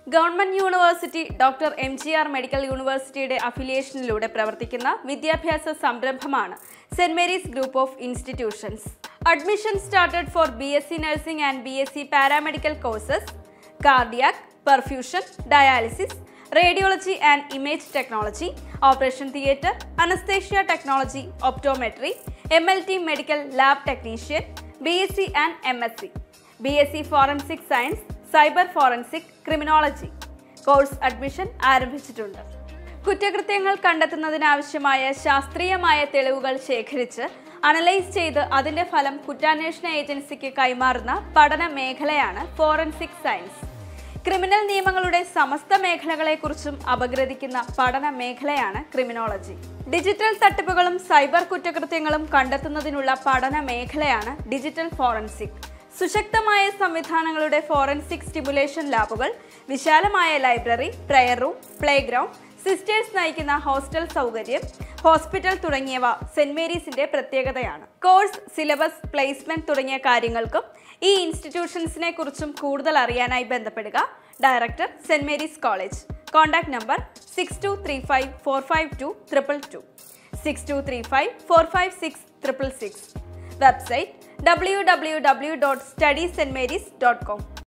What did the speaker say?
government university doctor M G R medical യൂണിവേഴ്സിറ്റിയുടെ അഫിലിയേഷനിലൂടെ പ്രവർത്തിക്കുന്ന വിദ്യാഭ്യാസ സംരംഭമാണ് Saint Mary's group of institutions admission started for B S C nursing and B S C paramedical courses cardiac perfusion dialysis radiology and image technology operation theatre anaesthesia technology optometry M L T medical lab technician B S C and M S C B S C forensic science cyber forensic criminology course admission ആരംഭിച്ചിട്ടുണ്ട് കുറ്റകൃത്യങ്ങൾ കണ്ടെത്തുന്നതിനാവശ്യമായ ശാസ്ത്രീയമായ തെളിവുകൾ ശേഖരിച്ച് analyse ചെയ്ത് അതിന്റെ ഫലം കുറ്റാന്വേഷണ ഏജൻസിക്ക് കൈമാറുന്ന പഠന മേഖലയാണ് ഫോറൻസിക് സയൻസ് ക്രിമിനൽ നിയമങ്ങളുടെ സമസ്ത മേഖലകളെക്കുറിച്ചും അപഗ്രഥിക്കുന്ന പഠന മേഖലയാണ് ക്രിമിനോളജി ഡിജിറ്റൽ തട്ടിപ്പുകളും സൈബർ കുറ്റകൃത്യങ്ങളും കണ്ടെത്തുന്നതിനുള്ള പഠന മേഖലയാണ് ഡിജിറ്റൽ ഫോറൻസിക് സുശക്തമായ സംവിധാനങ്ങളുടെ ഫോറൻസിക് സ്റ്റിമുലേഷൻ ലാബുകൾ വിശാലമായ library prayer room play ground sisters നയിക്കുന്ന ഹോസ്റ്റൽ സൗകര്യം ഹോസ്പിറ്റൽ തുടങ്ങിയവ സെന്റ് മേരീസിന്റെ പ്രത്യേകതയാണ് കോഴ്സ് സിലബസ് പ്ലേസ്മെന്റ് തുടങ്ങിയ കാര്യങ്ങൾക്കും ഈ ഇൻസ്റ്റിറ്റ്യൂഷൻസിനെ കുറിച്ചും കൂടുതൽ അറിയാനായി ബന്ധപ്പെടുക director Saint Mary's college contact number six two three five four five two triple two six two three five four five six triple six website W W W dot study Saint Mary's dot com